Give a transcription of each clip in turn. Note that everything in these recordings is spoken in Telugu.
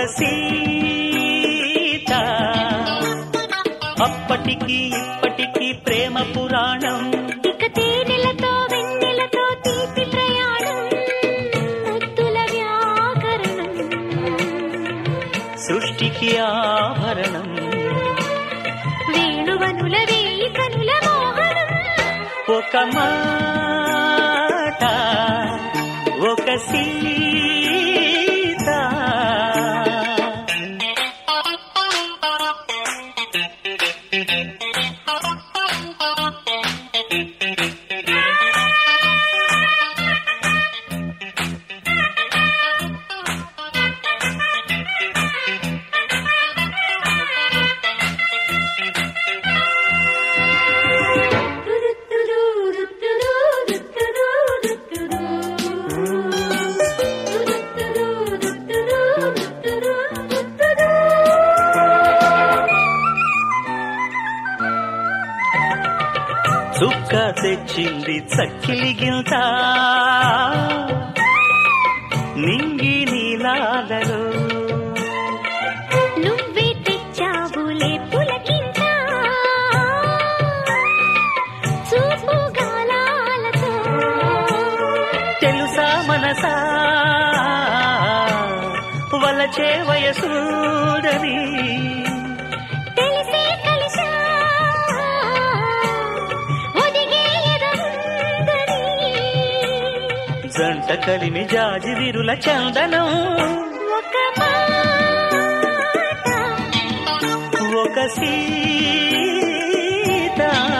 సీత అప్పటికి ఇప్పటికి ప్రేమ పురాణం ఇక తేనెలతో వెన్నెలతో తీపి ప్రయాణం ముద్దుల వ్యాకరణం సృష్టికి ఆభరణం వేణువనుల వేయి కనుల మోహనం ఒక మాట ఒక సీత రురుత్తురు, రుత్తురు, రుత్తురు, రుత్తురు. రురుత్తురు, రుత్తురు, రుత్తురు, రుత్తురు. చుక్క తెచ్చింది చక్కిలి గింత నింగి నీలాలలో నువ్వే తెచ్చావులే పులకింత చూపు గాలాలతో తెలుసా మనసా వలచే వయసూడని తెలిసే కలిసా ఒదిగే ఎదముందని జంట కలిమి జాజి విరుల చందనం ఒక మాట ఒక సీత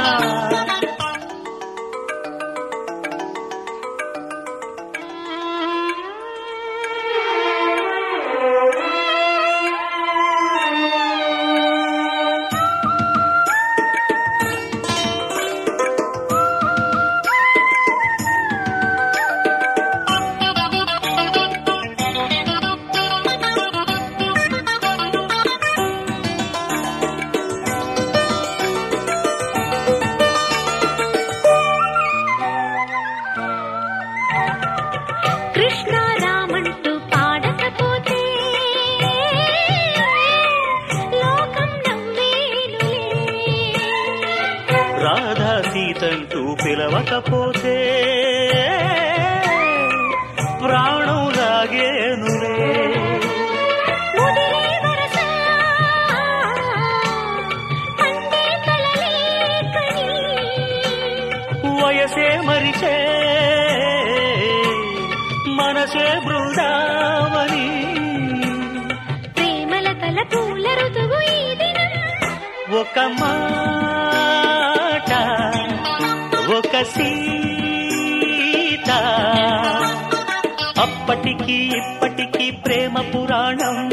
కృష్ణ రామంటూ పాడకపోతే లోకం నవ్వేనులే రాధా సీతంటూ పిలవకపోతే ప్రాణం లాగేనులే ముదిరే వరస పండే కలలేకని వయసే మరిచే మనసే బృందావని ప్రేమల తల పూల ఋతువు ఈ దినం ఒక మాట ఒక సీత అప్పటికి ఇప్పటికి ప్రేమ పురాణం